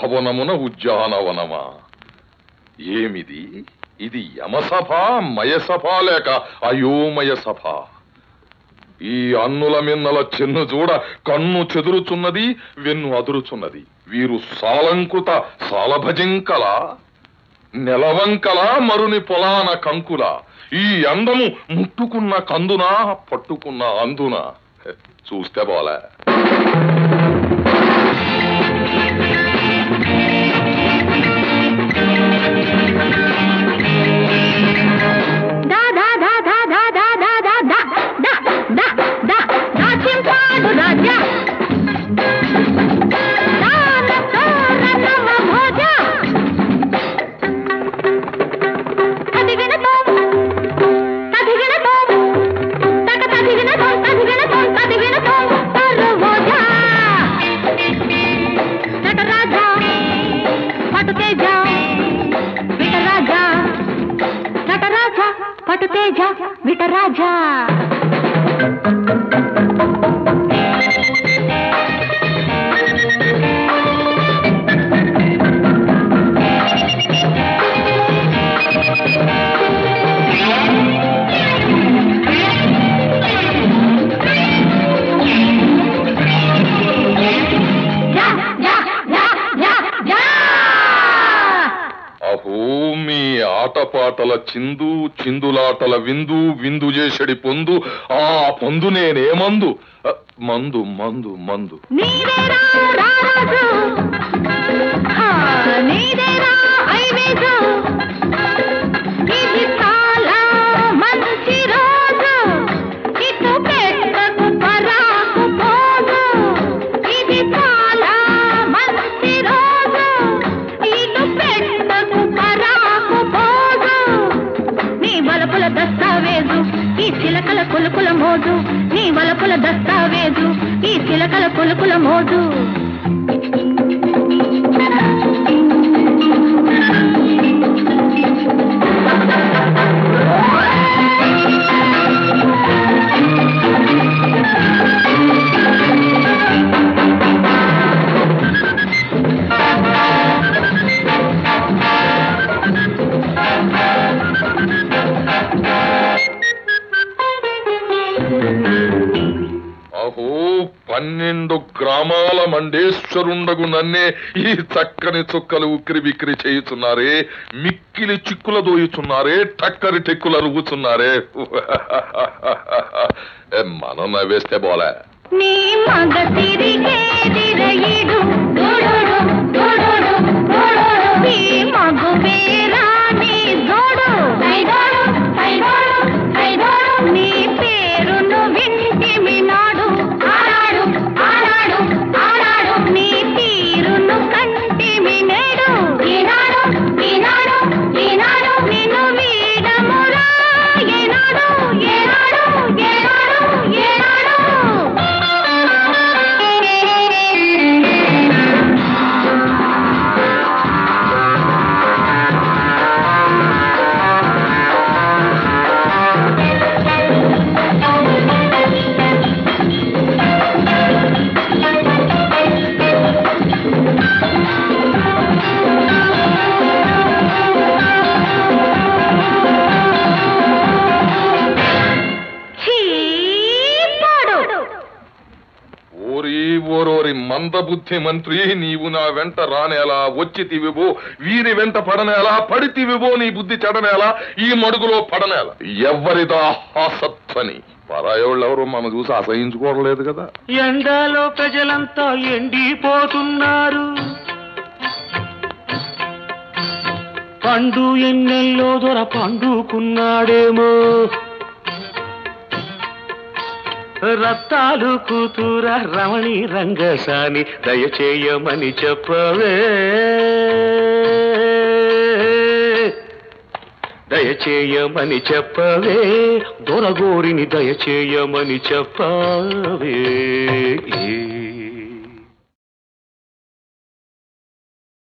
భవనమున ఉద్యానవనమా ఏమిది ఇది యమసభ మయసభ లేక అయోమయ సభ ఈ అన్నుల మిన్నల చెన్ను చూడ కన్ను చెదురుచున్నది వెన్ను అదురుచున్నది వీరు సాలంకృత సాలభజింకల నెలవంకల మరుని పొలాన కంకుల ఈ అందము ముట్టుకున్న కందునా పట్టుకున్న అందున హె, చూస్తే పోలే దా దా దా దా దా దా దా దా దా దా దా దా దాచింపాడు రాజా దానతో రథమ భోజ తదిగినతో తదిగినతో తక తదిగినతో తదిగినతో తదిగినతో తరువోజ నటరాజా పటుతేజ విటరాజా నటరాజ పటుతేజ విటరాజా యా, యా, యా, యా, యా! అహో మీ ఆటపాటల చిందు చిందులాటల విందు విందు చేసడి పొందు ఆ పొందు నేనేమందు అ, మందు మందు మందు నీదేరా రారాజు హా, నీదేరా ఐవేజు ఇది చాలా మంచి రోజు ఇటు పెట్టకు పరాకు పోదు ఇది చాలా మంచి రోజు ఇటు పెట్టకు పరాకు పోదు నీ వలపుల దస్తావేజు ఈ చిలకల కొలుకుల మోజు నీ వలపుల దస్తావేజు ఈ చిలకల కొలుకుల మోజు అహో పన్నెండు గ్రామాల మండేశ్వరుండగు నన్నే ఈ చక్కని చుక్కలు ఉక్కిరి బిక్కిరి చేయుచున్నారే మిక్కిలి చిక్కుల దోయుచున్నారే టక్కరి టెక్కుల రుగుచున్నారే ఏ, మనం నవ్వేస్తే బోలే నీ మగ తిరిగేదిరయిడు దొడొడు దొడొడు దొడొడు నీ మగువేరా నీ జోడు ఐదోడు ఐదోడు ఐదోడు నీ పేరును వింటిమి నాడు ఆడాడు ఆడాడు ఆడాడు నీ తీరును కంటిమి నేడు ఈనాడు ఈనాడు ఈనాడు నిన్ను వీడమురా ఏనాడు ఏనాడు ఏనాడు ఏనాడు చీపాడు ఓరి ఓరోరి మందబుద్ధి మంత్రి నీవు నా వెంట రానేలా వచ్చి తివిబో వీరి వెంట పడనేలా పడితివిబో నీ బుద్ధి చెడనేలా ఈ మడుగులో పడనేలా ఎవ్వరిదా హాసత్వని పరాయోళ్ళెవరు మనం చూసి అసహించుకోవడం లేదు కదా ఎండలో ప్రజలంతా ఎండిపోతున్నారు పండు ఎన్నెల్లో దొర పండుకున్నాడేమో రత్తాలు కూతుర రమణి రంగసాని దయచేయమని చెప్పవే దయచేయమని చెప్పవే దొరగోరిని దయచేయమని చెప్పవే